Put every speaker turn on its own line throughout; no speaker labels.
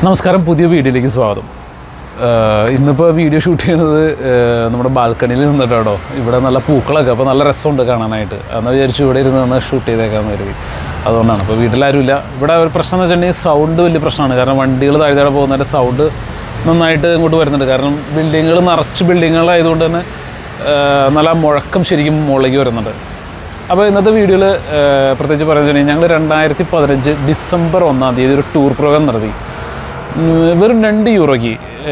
നമസ്കാരം പുതിയ വീഡിയോയിലേക്ക് സ്വാഗതം ആഹ് ഇന്നിപ്പോൾ വീഡിയോ ഷൂട്ട് ചെയ്യുന്നത് ആഹ് നമ്മുടെ ബാൽക്കണിയിൽ നിന്നിട്ടാണോ ഇവിടെ നല്ല പൂക്കളൊക്കെ അപ്പോൾ നല്ല രസമുണ്ട് കാണാനായിട്ട് അന്ന് വിചാരിച്ചു ഇവിടെ ഇരുന്ന് നിന്ന് ഷൂട്ട് ചെയ്തേക്കാന്ന് കരുതി അതുകൊണ്ടാണ് അപ്പോൾ വീട്ടിലാരുമില്ല ഇവിടെ ഒരു പ്രശ്നം എന്ന് വെച്ചിട്ടുണ്ടെങ്കിൽ സൗണ്ട് വലിയ പ്രശ്നമാണ് കാരണം വണ്ടികൾ താഴെ താഴെ പോകുന്നതിൻ്റെ സൗണ്ട് നന്നായിട്ട് ഇങ്ങോട്ട് വരുന്നുണ്ട് കാരണം ബിൽഡിങ്ങുകൾ നിറച്ച് ബിൽഡിങ്ങുകളായതുകൊണ്ട് തന്നെ ആഹ് നല്ല മുഴക്കം ശരിക്കും മുകളിലേക്ക് വരുന്നുണ്ട് അപ്പോൾ ഇന്നത്തെ വീഡിയോയിൽ പ്രത്യേകിച്ച് പറയുന്നത് ഞങ്ങൾ രണ്ടായിരത്തി പതിനഞ്ച് ഡിസംബർ ഒന്നാം തീയതി ഒരു ടൂർ പ്രോഗ്രാം നടത്തി ഉം, വെറും രണ്ട് യൂറോയ്ക്ക്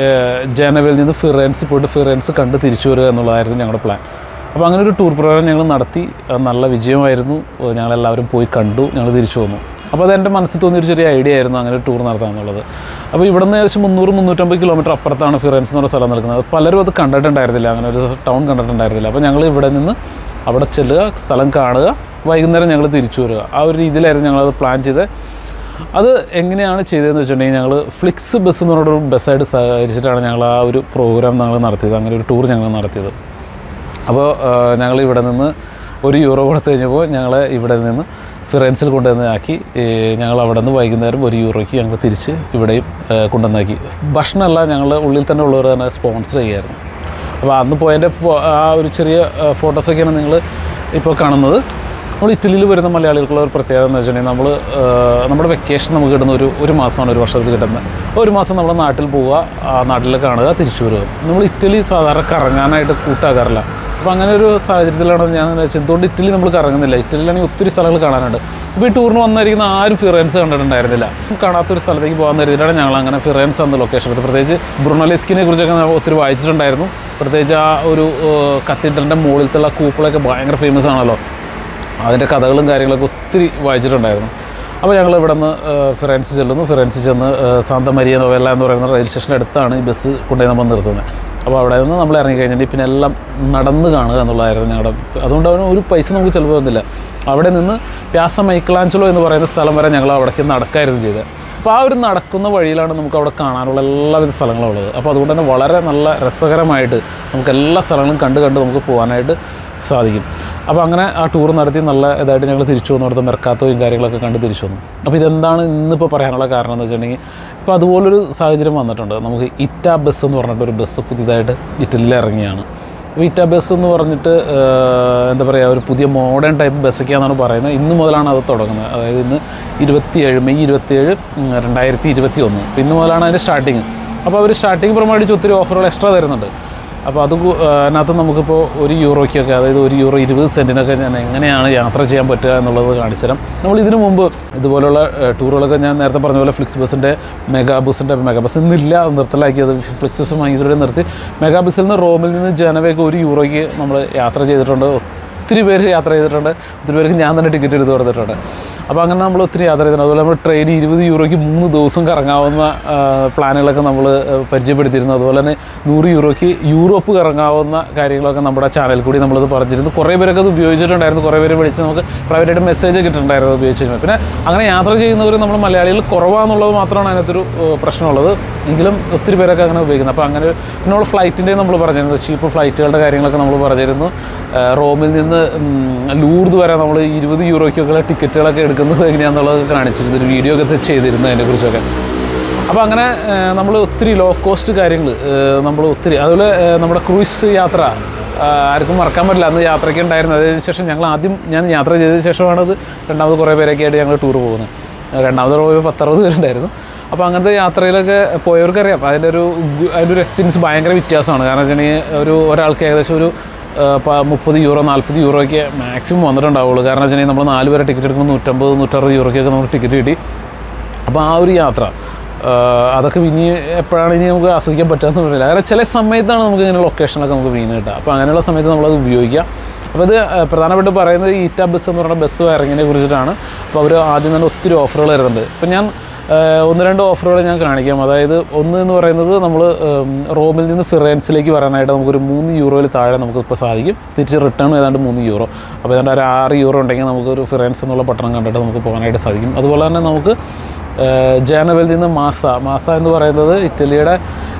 ജനവരിൽ നിന്ന് ഫിറൻസ് പോയിട്ട് ഫിറൻസ് കണ്ട് തിരിച്ചു വരിക എന്നുള്ളതായിരുന്നു ഞങ്ങളുടെ പ്ലാൻ അപ്പോൾ അങ്ങനെ ഒരു ടൂർ പ്രോഗ്രാം ഞങ്ങൾ നടത്തി അത് നല്ല വിജയമായിരുന്നു ഏഹ് ഞങ്ങളെല്ലാവരും പോയി കണ്ടു ഞങ്ങൾ തിരിച്ചു വന്നു അപ്പോൾ അത് എൻ്റെ മനസ്സിൽ തോന്നിയൊരു ചെറിയ ഐഡിയ ആയിരുന്നു അങ്ങനെ ഒരു ടൂർ നടത്താമെന്നുള്ളത് അപ്പോൾ ഇവിടെ നിന്ന് ഏകദേശം മുന്നൂറ് മുന്നൂറ്റമ്പത് കിലോമീറ്റർ അപ്പുറത്താണ് ഫിറൻസ് എന്ന് പറഞ്ഞ സ്ഥലം നിൽക്കുന്നത് പലരും അത് കണ്ടിട്ടുണ്ടായിരുന്നില്ല അങ്ങനെ ഒരു ടൗൺ കണ്ടിട്ടുണ്ടായിരുന്നില്ല അപ്പോൾ ഞങ്ങൾ ഇവിടെ നിന്ന് അവിടെ ചെല്ലുക സ്ഥലം കാണുക വൈകുന്നേരം ഞങ്ങൾ തിരിച്ചു വരിക ആ ഒരു രീതിയിലായിരുന്നു ഞങ്ങളത് പ്ലാൻ ചെയ്ത് അത് എങ്ങനെയാണ് ചെയ്തതെന്ന് വെച്ചിട്ടുണ്ടെങ്കിൽ ഞങ്ങൾ ഫ്ലിക്സ് ബസ് എന്ന് പറഞ്ഞൊരു ബസ്സായിട്ട് സഹകരിച്ചിട്ടാണ് ഞങ്ങൾ ആ ഒരു പ്രോഗ്രാം ഞങ്ങൾ നടത്തിയത് അങ്ങനെ ഒരു ടൂർ ഞങ്ങൾ നടത്തിയത് അപ്പോൾ ഞങ്ങൾ ഇവിടെ നിന്ന് ഒരു യൂറോ കൊടുത്തു കഴിഞ്ഞപ്പോൾ ഞങ്ങൾ ഇവിടെ നിന്ന് ഫിറൻസിൽ കൊണ്ടുവന്ന് ആക്കി ഏ, ഞങ്ങൾ അവിടെ നിന്ന് വൈകുന്നേരം ഒരു യൂറോയ്ക്ക് ഞങ്ങൾ തിരിച്ച് ഇവിടെയും ഏ, കൊണ്ടുവന്നാക്കി ഭക്ഷണമല്ല ഞങ്ങൾ ഉള്ളിൽ തന്നെ ഉള്ളവർ തന്നെ സ്പോൺസർ ചെയ്യായിരുന്നു അപ്പോൾ അന്ന് പോയതിൻ്റെ ഫോ- ആ ഒരു ചെറിയ ഏ, ഫോട്ടോസൊക്കെയാണ് നിങ്ങൾ ഇപ്പോൾ കാണുന്നത് നമ്മൾ ഇറ്റലിയിൽ വരുന്ന മലയാളികൾക്കുള്ള ഒരു പ്രത്യേകത എന്ന് വെച്ചിട്ടുണ്ടെങ്കിൽ നമ്മൾ നമ്മുടെ വെക്കേഷൻ നമുക്ക് കിട്ടുന്ന ഒരു ഒരു മാസമാണ് ഒരു വർഷത്തിൽ കിട്ടുന്നത് ഒരു മാസം നമ്മൾ നാട്ടിൽ പോവുക ആ നാട്ടിൽ കാണുക തിരിച്ചു വരിക നമ്മൾ ഇറ്റലി സാധാരണ കറങ്ങാനായിട്ട് കൂട്ടാക്കാറില്ല അപ്പോൾ അങ്ങനെ ഒരു സാഹചര്യത്തിലാണ് ഞാൻ വെച്ചാൽ എന്തുകൊണ്ട് ഇറ്റലി നമ്മൾ കറങ്ങുന്നില്ല ഇറ്റലിയിലാണെങ്കിൽ ഒത്തിരി സ്ഥലങ്ങൾ കാണാനുണ്ട് ഇപ്പോൾ ഈ ടൂറിന് വന്നിരിക്കുന്ന ആരും ഫിറൻസ് കണ്ടിട്ടുണ്ടായിരുന്നില്ല കാണാത്തൊരു സ്ഥലത്തേക്ക് പോകാൻ കരുതിയിട്ടാണ് ഞങ്ങൾ അങ്ങനെ ഫിറൻസ് എന്ന ലൊക്കേഷൻ എടുത്തത് പ്രത്യേകിച്ച് ബ്രുണലെസ്കിനെ കുറിച്ചൊക്കെ ഞാൻ ഒത്തിരി വായിച്ചിട്ടുണ്ടായിരുന്നു പ്രത്യേകിച്ച് ആ ഒരു കത്തീഡ്രലിൻ്റെ മുകളിലത്തുള്ള കൂപ്പിളൊക്കെ ഭയങ്കര ഫേമസ് ആണല്ലോ അതിൻ്റെ കഥകളും കാര്യങ്ങളൊക്കെ ഒത്തിരി വായിച്ചിട്ടുണ്ടായിരുന്നു അപ്പോൾ ഞങ്ങൾ ഇവിടെ നിന്ന് ഫിറൻസ് ചെല്ലുന്നു ഫിറൻസ് ചെന്ന് ഏഹ്, സാന്ത മരിയ നോവെല്ല എന്ന് പറയുന്ന റെയിൽ സ്റ്റേഷൻ്റെ അടുത്താണ് ഈ ബസ് കൊണ്ടുപോയി നമ്മൾ നിർത്തുന്നത് അപ്പോൾ അവിടെ നിന്ന് നമ്മൾ ഇറങ്ങി കഴിഞ്ഞിട്ട് പിന്നെ എല്ലാം നടന്ന് കാണുക എന്നുള്ളതായിരുന്നു ഞങ്ങളുടെ അതുകൊണ്ട് അവന് ഒരു പൈസ നമുക്ക് ചിലവ് വന്നില്ല അവിടെ നിന്ന് പ്യാസ മൈക്കിളാഞ്ചലോ എന്ന് പറയുന്ന സ്ഥലം വരെ ഞങ്ങൾ അവിടേക്ക് നടക്കായിരുന്നു ചെയ്തത് അപ്പോൾ ആ ഒരു നടക്കുന്ന വഴിയിലാണ് നമുക്ക് അവിടെ കാണാനുള്ള എല്ലാവിധ സ്ഥലങ്ങളും ഉള്ളത് അപ്പോൾ അതുകൊണ്ട് തന്നെ വളരെ നല്ല രസകരമായിട്ട് നമുക്ക് എല്ലാ സ്ഥലങ്ങളും കണ്ട് കണ്ട് നമുക്ക് പോകാനായിട്ട് സാധിക്കും അപ്പോൾ അങ്ങനെ ആ ടൂർ നടത്തി നല്ല ഇതായിട്ട് ഞങ്ങൾ തിരിച്ചു വന്നു അവിടുത്തെ മെർക്കാത്തോയും കാര്യങ്ങളൊക്കെ കണ്ട് തിരിച്ചു വന്നു അപ്പോൾ ഇതെന്താണ് ഇന്നിപ്പോൾ പറയാനുള്ള കാരണം എന്ന് വെച്ചിട്ടുണ്ടെങ്കിൽ ഇപ്പോൾ അതുപോലൊരു സാഹചര്യം വന്നിട്ടുണ്ട് നമുക്ക് ഇറ്റ ബസ് എന്ന് പറഞ്ഞിട്ടൊരു ബസ് പുതിയതായിട്ട് ഇറ്റലിയിൽ ഇറങ്ങിയാണ് അപ്പോൾ ഇറ്റ ബസ് എന്ന് പറഞ്ഞിട്ട് ഏഹ്, എന്താ പറയുക ഒരു പുതിയ മോഡേൺ ടൈപ്പ് ബസ്സൊക്കെയാണെന്നാണ് പറയുന്നത് ഇന്ന് മുതലാണ് അത് തുടങ്ങുന്നത് അതായത് ഇന്ന് ഇരുപത്തിയേഴ് മെയ് ഇരുപത്തിയേഴ് ഉം, രണ്ടായിരത്തി ഇരുപത്തി ഒന്ന് അപ്പോൾ ഇന്ന് മുതലാണ് അതിൻ്റെ സ്റ്റാർട്ടിങ് അപ്പോൾ അവർ സ്റ്റാർട്ടിങ് പ്രമാണിച്ച് ഒത്തിരി ഓഫറുകൾ എക്സ്ട്രാ തരുന്നുണ്ട് അപ്പോൾ അത് കു- ആ, അതിനകത്ത് നമുക്കിപ്പോൾ ഒരു യൂറോയ്ക്കൊക്കെ അതായത് ഒരു യൂറോ ഇരുപത് സെൻറ്റിനൊക്കെ ഞാൻ എങ്ങനെയാണ് യാത്ര ചെയ്യാൻ പറ്റുക എന്നുള്ളത് കാണിച്ചു തരാം നമ്മൾ ഇതിനു മുമ്പ് ഇതുപോലുള്ള ഏ, ടൂറുകളൊക്കെ ഞാൻ നേരത്തെ പറഞ്ഞ പോലെ ഫ്ലിക്സ് ബസ്സിൻ്റെ മെഗാ ബസ്സിൻ്റെ മെഗാ ബസ് ഇന്നില്ല അത് നിർത്തലാക്കിയത് ഫ്ലിക്സ് ബസ് വാങ്ങിയതോടെ നിർത്തി മെഗാ ബസ്സിൽ നിന്ന് റോമിൽ നിന്ന് ജനവയൊക്കെ ഒരു യൂറോയ്ക്ക് നമ്മൾ യാത്ര ചെയ്തിട്ടുണ്ട് ഒത്തിരി പേര് യാത്ര ചെയ്തിട്ടുണ്ട് ഒത്തിരി പേർക്ക് ഞാൻ തന്നെ ടിക്കറ്റ് എടുത്ത് കൊടുത്തിട്ടുണ്ട് അപ്പോൾ അങ്ങനെ നമ്മൾ ഒത്തിരി യാത്ര ചെയ്തിട്ടുണ്ട് അതുപോലെ നമ്മൾ ട്രെയിൻ ഇരുപത് യൂറോയ്ക്ക് മൂന്ന് ദിവസം കറങ്ങാവുന്ന ആ, പ്ലാനുകളൊക്കെ നമ്മൾ പരിചയപ്പെടുത്തിയിരുന്നു അതുപോലെ തന്നെ നൂറ് യൂറോയ്ക്ക് യൂറോപ്പ് കറങ്ങാവുന്ന കാര്യങ്ങളൊക്കെ നമ്മുടെ ചാനലിൽ കൂടി നമ്മളത് പറഞ്ഞിരുന്നു കുറേ പേരൊക്കെ അത് ഉപയോഗിച്ചിട്ടുണ്ടായിരുന്നു കുറേ പേര് വിളിച്ച് നമുക്ക് പ്രൈവറ്റായിട്ട് മെസ്സേജ് കിട്ടുന്നുണ്ടായിരുന്നു ഉപയോഗിച്ച് കഴിഞ്ഞാൽ പിന്നെ അങ്ങനെ യാത്ര ചെയ്യുന്നവർ നമ്മൾ മലയാളികൾ കുറവാന്നുള്ളത് മാത്രമാണ് അതിനകത്തൊരു ഏഹ്, പ്രശ്നമുള്ളത് എങ്കിലും ഒത്തിരി പേരൊക്കെ അങ്ങനെ ഉപയോഗിക്കുന്നത് അപ്പോൾ അങ്ങനെ പിന്നെ നമ്മൾ ഫ്ലൈറ്റിൻ്റെ നമ്മൾ പറഞ്ഞിരുന്നു ചീപ്പ് ഫ്ലൈറ്റുകളുടെ കാര്യങ്ങളൊക്കെ നമ്മൾ പറഞ്ഞിരുന്നു ഏഹ്, റോമിൽ നിന്ന് ഉം, ലൂർദ് വരെ നമ്മൾ ഇരുപത് യൂറോയ്ക്കൊക്കെ ടിക്കറ്റുകളൊക്കെ എടുക്കുന്നത് എങ്ങനെയാണെന്നുള്ളത് കാണിച്ചിരുന്നു ഒരു വീഡിയോ ഒക്കെ ചെയ്തിരുന്നു അതിനെക്കുറിച്ചൊക്കെ അപ്പോൾ അങ്ങനെ നമ്മൾ ഒത്തിരി ലോ കോസ്റ്റ് കാര്യങ്ങൾ നമ്മൾ ഒത്തിരി അതുപോലെ ഏഹ്, നമ്മുടെ ക്രൂയിസ് യാത്ര ആ, ആർക്കും മറക്കാൻ പറ്റില്ല അന്ന് യാത്രയ്ക്ക് ഉണ്ടായിരുന്നു അതിന് ശേഷം ഞങ്ങൾ ആദ്യം ഞാൻ യാത്ര ചെയ്തതിന് ശേഷമാണ് അത് രണ്ടാമത് കുറേ പേരൊക്കെ ആയിട്ട് ഞങ്ങൾ ടൂർ പോകുന്നത് രണ്ടാമത് പോയപ്പോൾ പത്തറുപത് പേരുണ്ടായിരുന്നു അപ്പോൾ അങ്ങനത്തെ യാത്രയിലൊക്കെ പോയവർക്കറിയാം അതിൻ്റെ ഒരു ഗു- അതിൻ്റെ ഒരു എക്സ്പീരിയൻസ് ഭയങ്കര വ്യത്യാസമാണ് കാരണം വെച്ചിട്ടുണ്ടെങ്കിൽ ഒരു ഒരാൾക്ക് ഏകദേശം ഒരു ആ, പ- മുപ്പത് യൂറോ നാൽപ്പത് യൂറോയ്ക്ക് മാക്സിമം വന്നിട്ടുണ്ടാവുള്ളൂ കാരണം വെച്ചിട്ടുണ്ടെങ്കിൽ നമ്മൾ നാല് പേരെ ടിക്കറ്റ് എടുക്കുമ്പോൾ നൂറ്റമ്പത് നൂറ്ററുപത് യൂറോയ്ക്കൊക്കെ നമുക്ക് ടിക്കറ്റ് കിട്ടി അപ്പോൾ ആ ഒരു യാത്ര ആ, അതൊക്കെ ഇനി എപ്പോഴാണ് ഇനി നമുക്ക് ആസ്വദിക്കാൻ പറ്റുമെന്ന് പറയില്ല കാരണം ചില സമയത്താണ് നമുക്ക് ഇങ്ങനെ ലൊക്കേഷനൊക്കെ നമുക്ക് വീണ് കിട്ടുക അപ്പോൾ അങ്ങനെയുള്ള സമയത്ത് നമ്മളത് ഉപയോഗിക്കുക അപ്പോൾ ഇത് ആ, പ്രധാനമായിട്ട് പറയുന്നത് ഈറ്റ ബസ് എന്ന് പറയുന്ന ബസ് ഇറങ്ങിയതിനെ കുറിച്ചിട്ടാണ് അപ്പോൾ അവർ ആദ്യം തന്നെ ഒത്തിരി ഓഫറുകൾ തരുന്നുണ്ട് ഇപ്പം ഞാൻ ആ, ഒന്ന് രണ്ട് ഓഫറുകൾ ഞാൻ കാണിക്കാം അതായത് ഒന്ന് എന്ന് പറയുന്നത് നമ്മൾ റോമിൽ നിന്ന് ഫിറൻസിലേക്ക് വരാനായിട്ട് നമുക്കൊരു മൂന്ന് യൂറോയിൽ താഴെ നമുക്ക് ഇപ്പോൾ സാധിക്കും തിരിച്ച് റിട്ടേൺ ഏതാണ്ട് മൂന്ന് യൂറോ അപ്പോൾ ഏതാണ്ട് ഒരു ആറ് യൂറോ ഉണ്ടെങ്കിൽ നമുക്കൊരു ഫിറൻസ് എന്നുള്ള പട്ടണം കണ്ടിട്ട് നമുക്ക് പോകാനായിട്ട് സാധിക്കും അതുപോലെ തന്നെ നമുക്ക് ജാനവലിൽ നിന്ന് മാസ മാസ എന്ന് പറയുന്നത് ഇറ്റലിയുടെ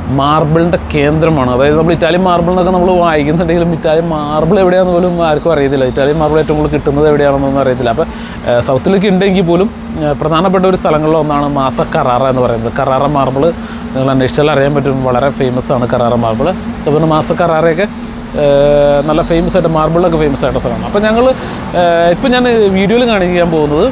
മാർബിളിൻ്റെ കേന്ദ്രമാണ് അതായത് നമ്മൾ ഇറ്റാലിയൻ മാർബിൾ എന്നൊക്കെ നമ്മൾ വായിക്കുന്നുണ്ടെങ്കിലും ഇറ്റാലിയൻ മാർബിൾ എവിടെയാണെന്ന് പോലും ആർക്കും അറിയത്തില്ല ഇറ്റാലിയൻ മാർബിൾ ഏറ്റവും കൂടുതൽ കിട്ടുന്നത് എവിടെയാണെന്നൊന്നും അറിയത്തില്ല അപ്പോൾ സൗത്തിലേക്ക് ഉണ്ടെങ്കിൽ പോലും ഏഹ്, പ്രധാനപ്പെട്ട ഒരു സ്ഥലങ്ങളിൽ ഒന്നാണ് മാസ കറാറ എന്ന് പറയുന്നത് കറാറ മാർബിൾ നിങ്ങൾ അന്വേഷിച്ചാൽ അറിയാൻ പറ്റും വളരെ ഫേമസ് ആണ് കറാറ മാർബിൾ അതുപോലെ മാസ കറാറയൊക്കെ ഏഹ്, നല്ല ഫേമസ് ആയിട്ട് മാർബിളിലൊക്കെ ഫേമസ് ആയിട്ട് സ്ഥലമാണ് അപ്പോൾ ഞങ്ങൾ ഇപ്പം ഞാൻ വീഡിയോയിൽ കാണിക്കാൻ പോകുന്നത്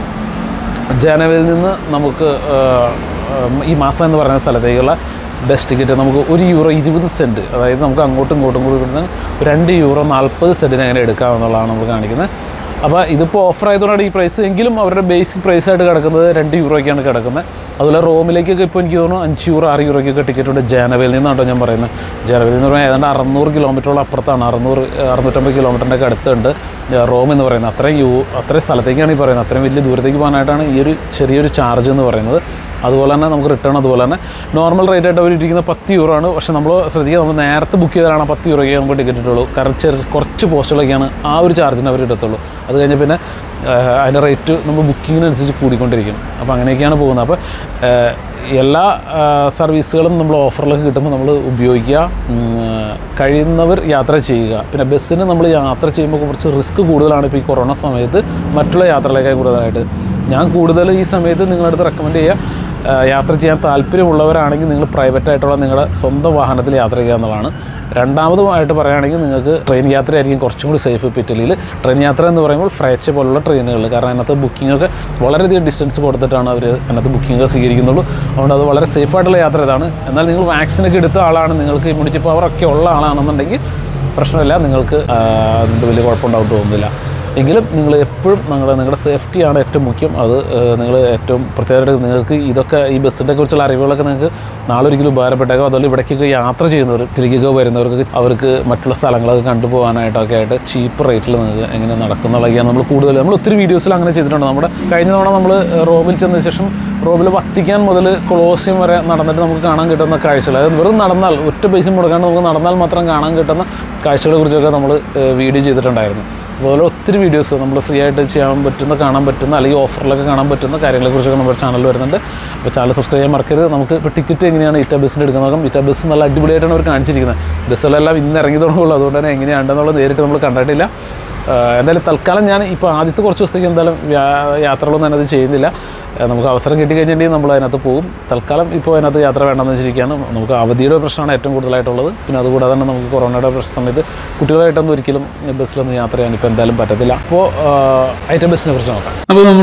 ജനവരിയിൽ നിന്ന് നമുക്ക് ഏഹ്, ഏഹ്, ഈ മാസം എന്ന് പറയുന്ന സ്ഥലത്തേക്കുള്ള ബസ് ടിക്കറ്റ് നമുക്ക് ഒരു യൂറോ ഇരുപത് സെൻറ്റ് അതായത് നമുക്ക് അങ്ങോട്ടും ഇങ്ങോട്ടും കൂടി കിട്ടുന്ന രണ്ട് യൂറോ നാൽപ്പത് സെൻറ്റിന് എങ്ങനെ എടുക്കാമെന്നുള്ളതാണ് നമ്മൾ കാണിക്കുന്നത് അപ്പോൾ ഇതിപ്പോൾ ഓഫർ ആയതുകൊണ്ടാണ് ഈ പ്രൈസ് എങ്കിലും അവരുടെ ബേസിക് പ്രൈസ് ആയിട്ട് കിടക്കുന്നത് രണ്ട് യൂറോയ്ക്കാണ് കിടക്കുന്നത് അതുപോലെ റോമിലേക്കൊക്കെ ഇപ്പോൾ എനിക്ക് തോന്നുന്നു അഞ്ച് യൂറോ ആറ് യൂറോയ്ക്കൊക്കെ ടിക്കറ്റ് ഉണ്ട് ജാനവയിൽ നിന്നാട്ടോ ഞാൻ പറയുന്നത് ജാനവയിൽ എന്ന് പറഞ്ഞാൽ ഏതാണ്ട് അറുന്നൂറ് കിലോമീറ്ററോളം അപ്പുറത്താണ് അറുന്നൂറ് അറുന്നൂറ്റമ്പത് കിലോമീറ്ററിൻ്റെ ഒക്കെ അടുത്തുണ്ട് ഏഹ് റോം എന്ന് പറയുന്നത് അത്രയും യൂ അത്രയും സ്ഥലത്തേക്കാണ് ഈ പറയുന്നത് അത്രയും വലിയ ദൂരത്തേക്ക് പോകാനായിട്ടാണ് ഈ ഒരു ചെറിയൊരു ചാർജ് എന്ന് പറയുന്നത് അതുപോലെ തന്നെ നമുക്ക് റിട്ടേൺ അതുപോലെ തന്നെ നോർമൽ റേറ്റ് ആയിട്ട് അവർ ഇരിക്കുന്ന പത്ത് യൂറോ ആണ് പക്ഷേ നമ്മൾ ശ്രദ്ധിക്കുക നമ്മൾ നേരത്തെ ബുക്ക് ചെയ്തതാണ് പത്ത് യൂറോയ്ക്ക് നമുക്ക് ടിക്കറ്റ് കിട്ടുള്ളൂ കാരണം ചെറിയ കുറച്ച് പോസ്റ്റുകളൊക്കെയാണ് ആ ഒരു ചാർജിന് അവർ എടുത്തുള്ളൂ അത് കഴിഞ്ഞ് പിന്നെ ഏഹ്, അതിൻ്റെ റേറ്റ് നമ്മൾ ബുക്കിങ്ങിനനുസരിച്ച് കൂടിക്കൊണ്ടിരിക്കും അപ്പോൾ അങ്ങനെയൊക്കെയാണ് പോകുന്നത് അപ്പോൾ ഏഹ്, എല്ലാ ഏഹ്, സർവീസുകളും നമ്മൾ ഓഫറിലൊക്കെ കിട്ടുമ്പോൾ നമ്മൾ ഉപയോഗിക്കുക ഉം, ഏഹ്, കഴിയുന്നവർ യാത്ര ചെയ്യുക പിന്നെ ബസ്സിന് നമ്മൾ യാത്ര ചെയ്യുമ്പോൾ കുറച്ച് റിസ്ക് കൂടുതലാണ് ഇപ്പോൾ ഈ കൊറോണ സമയത്ത് മറ്റുള്ള യാത്രകളേക്കാൾ കൂടുതലായിട്ട് ഞാൻ കൂടുതൽ ഈ സമയത്ത് നിങ്ങളുടെ അടുത്ത് റെക്കമെൻഡ് ചെയ്യുക ആ, യാത്ര ചെയ്യാൻ താല്പര്യമുള്ളവരാണെങ്കിൽ നിങ്ങൾ പ്രൈവറ്റ് ആയിട്ടുള്ള നിങ്ങളുടെ സ്വന്തം വാഹനത്തിൽ യാത്ര ചെയ്യുക എന്നുള്ളതാണ് രണ്ടാമതുമായിട്ട് പറയുകയാണെങ്കിൽ നിങ്ങൾക്ക് ട്രെയിൻ യാത്രയായിരിക്കും കുറച്ചും കൂടി സേഫ് ഇപ്പോൾ ഇറ്റലിയിൽ ട്രെയിൻ യാത്ര എന്ന് പറയുമ്പോൾ ഫ്രൈച്ച് പോലുള്ള ട്രെയിനുകൾ കാരണം അതിനകത്ത് ബുക്കിംഗ് ഒക്കെ വളരെയധികം ഡിസ്റ്റൻസ് കൊടുത്തിട്ടാണ് അവർ അതിനകത്ത് ബുക്കിംഗ് സ്വീകരിക്കുന്നുള്ളൂ അതുകൊണ്ട് അത് വളരെ സേഫ് ആയിട്ടുള്ള യാത്ര ഇതാണ് എന്നാൽ നിങ്ങൾ വാക്സിനൊക്കെ എടുത്ത ആളാണ് നിങ്ങൾക്ക് ഇമ്മ്യൂണിറ്റി പവർ ഒക്കെ ഉള്ള ആളാണെന്നുണ്ടെങ്കിൽ പ്രശ്നമില്ല നിങ്ങൾക്ക് ആ, അതിൻ്റെ വലിയ കുഴപ്പമുണ്ടാവും തോന്നുന്നില്ല എങ്കിലും നിങ്ങൾ എപ്പോഴും നിങ്ങളുടെ നിങ്ങളുടെ സേഫ്റ്റിയാണ് ഏറ്റവും മുഖ്യം അത് നിങ്ങൾ ഏറ്റവും പ്രത്യേകമായിട്ട് നിങ്ങൾക്ക് ഇതൊക്കെ ഈ ബസ്സിനെ കുറിച്ചുള്ള അറിവുകളൊക്കെ നിങ്ങൾക്ക് നാളെ ഒരിക്കലും ഉപകാരപ്പെട്ടേക്കാം അതുപോലെ ഇവിടേക്കൊക്കെ യാത്ര ചെയ്യുന്നവർ തിരികെയൊക്കെ വരുന്നവർക്ക് അവർക്ക് മറ്റുള്ള സ്ഥലങ്ങളൊക്കെ കണ്ടുപോകാനായിട്ടൊക്കെ ആയിട്ട് ചീപ്പ് റേറ്റിൽ നിങ്ങൾക്ക് എങ്ങനെ നടക്കുന്നുള്ളതൊക്കെയാണ് നമ്മൾ കൂടുതൽ നമ്മൾ ഒത്തിരി വീഡിയോസിൽ അങ്ങനെ ചെയ്തിട്ടുണ്ട് നമ്മുടെ കഴിഞ്ഞ തവണ നമ്മൾ റോമിൽ ചെന്ന ശേഷം റോമിൽ വത്തിക്കാൻ മുതൽ കൊളോസിയം വരെ നടന്നിട്ട് നമുക്ക് കാണാൻ കിട്ടുന്ന കാഴ്ചകൾ അതായത് വെറും നടന്നാൽ ഒറ്റ പൈസ മുടക്കാണ്ട് നമുക്ക് നടന്നാൽ മാത്രം കാണാൻ കിട്ടുന്ന കാഴ്ചകളെ കുറിച്ചൊക്കെ നമ്മൾ വീഡിയോ ചെയ്തിട്ടുണ്ടായിരുന്നു അതുപോലെ ഒത്തിരി വീഡിയോസ് നമ്മൾ ഫ്രീ ആയിട്ട് ചെയ്യാൻ പറ്റുന്ന കാണാൻ പറ്റുന്ന അല്ലെങ്കിൽ ഓഫറിലൊക്കെ കാണാൻ പറ്റുന്ന കാര്യങ്ങളെക്കുറിച്ചൊക്കെ നമ്മുടെ ചാനലിൽ വരുന്നുണ്ട് അപ്പോൾ ചാനൽ സബ്സ്ക്രൈബ് ചെയ്യാൻ മറക്കരുത് നമുക്ക് ഇപ്പോൾ ടിക്കറ്റ് എങ്ങനെയാണ് ഇറ്റ ബസ്സിന് എടുക്കുന്നത് നോക്കാം ഇറ്റ ബസ് നല്ല അടിപൊളിയായിട്ടാണ് അവർ കാണിച്ചിരിക്കുന്നത് ബസ്സുകളെല്ലാം ഇന്ന് ഇറങ്ങി തുടങ്ങുള്ളൂ അതുകൊണ്ട് തന്നെ എങ്ങനെയാണെന്നുള്ളത് നേരിട്ട് നമ്മൾ കണ്ടിട്ടില്ല ആഹ് എന്തായാലും തൽക്കാലം ഞാൻ ഇപ്പോൾ ആദ്യത്തെ കുറച്ച് ദിവസത്തേക്ക് എന്തായാലും യാ- യാത്രകളൊന്നും അതിനകത്ത് ചെയ്യുന്നില്ല ആഹ് നമുക്ക് അവസരം കിട്ടിക്കഴിഞ്ഞിട്ടുണ്ടെങ്കിൽ നമ്മൾ അതിനകത്ത് പോകും തൽക്കാലം ഇപ്പോൾ അതിനകത്ത് യാത്ര വേണ്ടെന്ന് വെച്ചിരിക്കുകയാണ് നമുക്ക് അവധിയുടെ പ്രശ്നമാണ് ഏറ്റവും കൂടുതലായിട്ടുള്ളത് പിന്നെ അതുകൂടാതെ തന്നെ നമുക്ക് കൊറോണയുടെ പ്രശ്ന സമയത്ത് കുട്ടികളായിട്ടൊന്നും ഒരിക്കലും ബസ്സിലൊന്നും യാത്ര ചെയ്യാൻ ഇപ്പോൾ എന്തായാലും പറ്റത്തില്ല അപ്പോൾ ഐറ്റം ബസ്സിനെ കുറിച്ച് നോക്കാം
അപ്പോൾ നമ്മൾ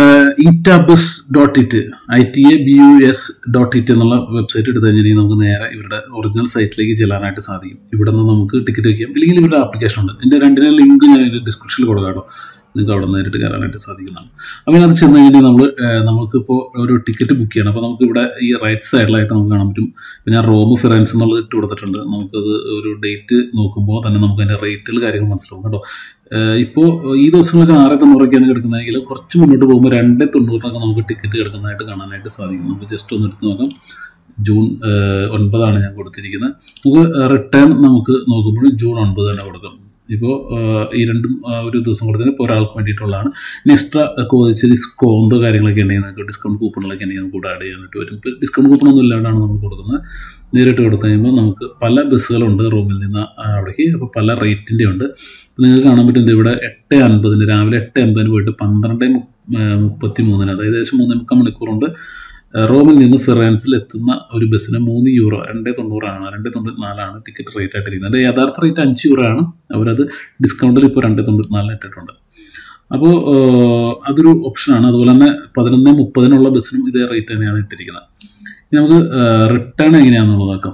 Itabus dot it I T A B U S dot it എന്നുള്ള വെബ്സൈറ്റ് എടുത്തു കഴിഞ്ഞിട്ടുണ്ടെങ്കിൽ നമുക്ക് നേരെ ഇവരുടെ ഒറിജിനൽ സൈറ്റിലേക്ക് ചെല്ലാനായിട്ട് സാധിക്കും ഇവിടെ നിന്ന് നമുക്ക് ടിക്കറ്റ് വയ്ക്കാം ഇല്ലെങ്കിൽ ഇവരുടെ ആപ്ലിക്കേഷൻ ഉണ്ട് ഇതിന്റെ രണ്ടിനെ ലിങ്ക് ഞാൻ ഇതിന്റെ ഡിസ്ക്രിപ്ഷനിൽ കൊടുക്കാം കേട്ടോ നിങ്ങൾക്ക് അവിടെ നേരിട്ട് കയറാനായിട്ട് സാധിക്കുന്നതാണ് അപ്പോൾ ഇതിനകത്ത് ചെന്ന് കഴിഞ്ഞാൽ നമ്മൾ നമുക്കിപ്പോൾ ഒരു ടിക്കറ്റ് ബുക്ക് ചെയ്യണം അപ്പോൾ നമുക്ക് ഇവിടെ ഈ റൈറ്റ് സൈഡിലായിട്ട് നമുക്ക് കാണാൻ പറ്റും ഇപ്പോൾ ഞാൻ റോം ഫിറൻസ് എന്നുള്ളത് ഇട്ട് കൊടുത്തിട്ടുണ്ട് നമുക്കത് ഒരു ഡേറ്റ് നോക്കുമ്പോൾ തന്നെ നമുക്ക് അതിൻ്റെ റേറ്റുകൾ കാര്യങ്ങൾ മനസ്സിലാവും കേട്ടോ ഇപ്പോൾ ഈ ദിവസങ്ങളൊക്കെ ആറ് തൊണ്ണൂറൊക്കെയാണ് കിടക്കുന്നതെങ്കിൽ കുറച്ച് മുന്നോട്ട് പോകുമ്പോൾ രണ്ട് തൊണ്ണൂറിനൊക്കെ നമുക്ക് ടിക്കറ്റ് കിടക്കുന്നതായിട്ട് കാണാനായിട്ട് സാധിക്കും നമുക്ക് ജസ്റ്റ് ഒന്ന് എടുത്ത് നോക്കാം ജൂൺ ഏഹ്, ഒൻപതാണ് ഞാൻ കൊടുത്തിരിക്കുന്നത് നമുക്ക് റിട്ടേൺ നമുക്ക് നോക്കുമ്പോൾ ജൂൺ ഒൻപത് തന്നെ കൊടുക്കും ഇപ്പോൾ ഈ രണ്ടും ആ, ഒരു ദിവസം കൊടുത്തതിന് ഇപ്പോൾ ഒരാൾക്ക് വേണ്ടിയിട്ടുള്ളതാണ് ഇനി എക്സ്ട്രാ കോതിച്ച് ഡിസ്കൗണ്ട് കാര്യങ്ങളൊക്കെ ഉണ്ടെങ്കിൽ നിങ്ങൾക്ക് ഡിസ്കൗണ്ട് കൂപ്പണുകളൊക്കെ ഉണ്ടെങ്കിൽ നമുക്ക് കൂടെ ആഡ് ചെയ്യാനായിട്ട് വരും ഇപ്പോൾ ഡിസ്കൗണ്ട് കൂപ്പൺ ഒന്നും ഇല്ലാണ്ടാണ് നമ്മൾ കൊടുക്കുന്നത് നേരിട്ട് കൊടുത്തു കഴിയുമ്പോൾ നമുക്ക് പല ബസ്സുകളുണ്ട് റൂമിൽ നിന്ന് ആ, അവിടേക്ക് അപ്പോൾ പല റേറ്റിൻ്റെ ഉണ്ട് അപ്പോൾ നിങ്ങൾക്ക് കാണാൻ പറ്റുന്നത് ഇവിടെ എട്ട് അൻപതിന് രാവിലെ എട്ട് അൻപതിന് പോയിട്ട് പന്ത്രണ്ട് മു- ആ, മുപ്പത്തി മൂന്നിന് അതായത് ഏകദേശം മൂന്നേ മുക്കാൽ മണിക്കൂറുണ്ട് ആ, റോമിൽ നിന്ന് ഫിറാൻസിൽ എത്തുന്ന ഒരു ബസ്സിന് മൂന്ന് യൂറോ രണ്ടേ തൊണ്ണൂറാണ് രണ്ടേ തൊണ്ണൂറ്റി നാലാണ് ടിക്കറ്റ് റേറ്റ് ആയിട്ടിരിക്കുന്നത് അതിൻ്റെ യഥാർത്ഥ റേറ്റ് അഞ്ച് യൂറോ ആണ് അവരത് ഡിസ്കൗണ്ടിൽ ഇപ്പോൾ രണ്ടേ തൊണ്ണൂറ്റി നാലിന് ഇട്ടിട്ടുണ്ട് അപ്പോൾ അതൊരു ഓപ്ഷനാണ് അതുപോലെ തന്നെ പതിനൊന്ന് മുപ്പതിനുള്ള ബസ്സിനും ഇതേ റേറ്റ് തന്നെയാണ് ഇട്ടിരിക്കുന്നത് ഇനി നമുക്ക് റിട്ടേൺ എങ്ങനെയാണെന്നുള്ളത് നോക്കാം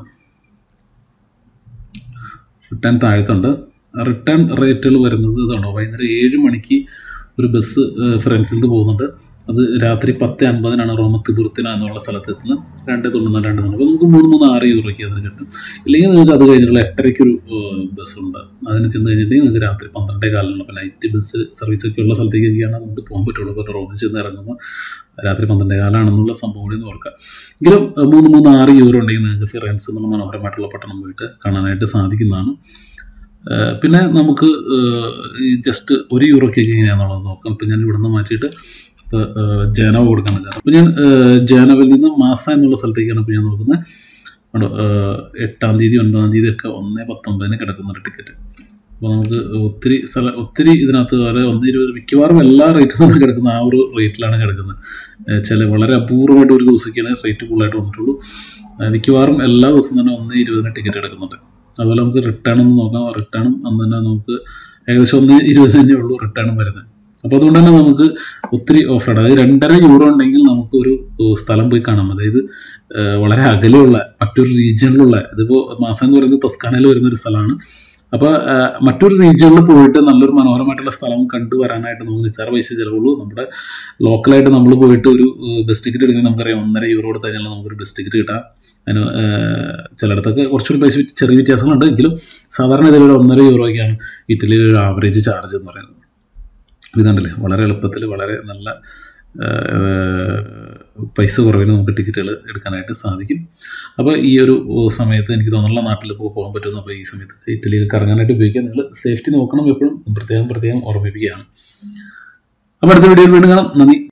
റിട്ടേൺ താഴത്തുണ്ട് റിട്ടേൺ റേറ്റുകൾ വരുന്നത് ഇതാണോ വൈകുന്നേരം ഏഴ് മണിക്ക് ഒരു ബസ് ഫ്രണ്ട്സിൽ നിന്ന് പോകുന്നുണ്ട് അത് രാത്രി പത്ത് അൻപതിനാണ് റോമ തിബുർത്തിന എന്നുള്ള സ്ഥലത്തെത്തുന്നത് രണ്ട് തൊണ്ണൂറ് രണ്ട് തൊണ്ണൂറ് അപ്പോൾ നമുക്ക് മൂന്ന് മൂന്ന് ആറ് യൂറോയ്ക്ക് അതിന് കിട്ടും ഇല്ലെങ്കിൽ നിങ്ങൾക്ക് അത് കഴിഞ്ഞിട്ടുള്ള എട്ടരയ്ക്കൊരു ബസ്സുണ്ട് അതിന് ചെന്ന് കഴിഞ്ഞിട്ടുണ്ടെങ്കിൽ നിങ്ങൾക്ക് രാത്രി പന്ത്രണ്ടേ കാലിനുള്ള അപ്പോൾ നൈറ്റ് ബസ് സർവീസ് ഒക്കെ ഉള്ള സ്ഥലത്തേക്കൊക്കെയാണ് നമുക്ക് പോകാൻ പറ്റുള്ളൂ ഇപ്പോൾ റോമിൽ ചെന്ന് ഇറങ്ങുമ്പോൾ രാത്രി പന്ത്രണ്ടേ കാലാണെന്നുള്ള സംഭവം കൂടി ഒന്ന് ഓർക്കുക എങ്കിലും ഏഹ്, മൂന്ന് മൂന്ന് ആറ് യൂറോ ഉണ്ടെങ്കിൽ നിങ്ങൾക്ക് ഫിറൻസ് എന്നുള്ള മനോഹരമായിട്ടുള്ള പട്ടണം പോയിട്ട് കാണാനായിട്ട് സാധിക്കുന്നതാണ് ഏഹ്, പിന്നെ നമുക്ക് ഏഹ്, ഈ ജസ്റ്റ് ഒരു യൂറോക്കേക്ക് എങ്ങനെയാണെന്നുള്ളത് നോക്കാം ഇപ്പം ഞാൻ ഇവിടെ നിന്ന് മാറ്റിയിട്ട് ഇപ്പോൾ ജാനവ കൊടുക്കാൻ പറ്റുക അപ്പോൾ ഞാൻ ഏഹ്, ജാനവയിൽ നിന്ന് മാസ എന്നുള്ള സ്ഥലത്തേക്കാണ് ഇപ്പോൾ ഞാൻ നോക്കുന്നത് കണ്ടോ, ഏഹ്, എട്ടാം തീയതി ഒൻപതാം തീയതി ഒക്കെ ഒന്ന് പത്തൊമ്പതിന് കിടക്കുന്ന ഒരു ടിക്കറ്റ് അപ്പോൾ നമുക്ക് ഒത്തിരി സ്ഥല ഒത്തിരി ഇതിനകത്ത് വരെ ഒന്ന് ഇരുപത് മിക്കവാറും എല്ലാ റേറ്റും തന്നെ കിടക്കുന്ന ആ ഒരു റേറ്റിലാണ് കിടക്കുന്നത് ഏഹ് ചില വളരെ അപൂർവമായിട്ട് ഒരു ദിവസത്തേക്കാണ് റേറ്റ് ഫുള്ളായിട്ട് വന്നിട്ടുള്ളൂ ഏഹ് മിക്കവാറും എല്ലാ ദിവസവും തന്നെ ഒന്ന് ഇരുപതിന് ടിക്കറ്റ് എടുക്കുന്നുണ്ട് അതുപോലെ നമുക്ക് റിട്ടേൺ ഒന്ന് നോക്കാം റിട്ടേണും അന്ന് തന്നെ നമുക്ക് ഏകദേശം ഒന്ന് ഇരുപത് തന്നെ ഉള്ളൂ റിട്ടേണും വരുന്നത് അപ്പോൾ അതുകൊണ്ട് തന്നെ നമുക്ക് ഒത്തിരി ഓഫറാണ് അതായത് രണ്ടര യൂറോ ഉണ്ടെങ്കിൽ നമുക്ക് ഒരു ഏഹ് സ്ഥലം പോയി കാണാം അതായത് ഏഹ് വളരെ അകലെയുള്ള മറ്റൊരു റീജിയനിലുള്ള ഇതിപ്പോൾ മാസം എന്ന് പറയുന്നത് തൊസ്കാനയിൽ വരുന്ന ഒരു സ്ഥലമാണ് അപ്പോൾ മറ്റൊരു റീജിയനിൽ പോയിട്ട് നല്ലൊരു മനോഹരമായിട്ടുള്ള സ്ഥലം കണ്ടു വരാനായിട്ട് നമുക്ക് നിസ്സാര പൈസ ചിലവുള്ളൂ നമ്മുടെ ലോക്കലായിട്ട് നമ്മൾ പോയിട്ട് ഒരു ബസ് ടിക്കറ്റ് എടുക്കുന്നത് നമുക്കറിയാം ഒന്നര യൂറോ കൊടുത്ത് കഴിഞ്ഞാൽ നമുക്കൊരു ബസ് ടിക്കറ്റ് കിട്ടാം അതിന് ഏഹ്, ചിലയിടത്തൊക്കെ കുറച്ചുകൂടി പൈസ വ്യത്യ- ചെറിയ വ്യത്യാസങ്ങളുണ്ട് എങ്കിലും സാധാരണ ഇതിൽ ഒരു ഒന്നര യൂറോയ്ക്കാണ് ഇറ്റലിയിൽ ഒരു ആവറേജ് ചാർജ് എന്ന് പറയുന്നത് ഇതുണ്ടല്ലേ വളരെ എളുപ്പത്തിൽ വളരെ നല്ല ഏഹ്, പൈസ കുറവിന് നമുക്ക് ടിക്കറ്റുകൾ എടുക്കാനായിട്ട് സാധിക്കും അപ്പോൾ ഈ ഒരു സമയത്ത് എനിക്ക് തോന്നുന്നുള്ള നാട്ടിൽ ഇപ്പോൾ പോകാൻ പറ്റുന്നു അപ്പോൾ ഈ സമയത്ത് ഇറ്റലിയിൽ കറങ്ങാനായിട്ട് ഉപയോഗിക്കാം നിങ്ങൾ സേഫ്റ്റി നോക്കണം എപ്പോഴും പ്രത്യേകം പ്രത്യേകം ഓർമ്മിപ്പിക്കുകയാണ് അപ്പോൾ അടുത്ത വീഡിയോയിൽ വീണ്ടും കാണാം നന്ദി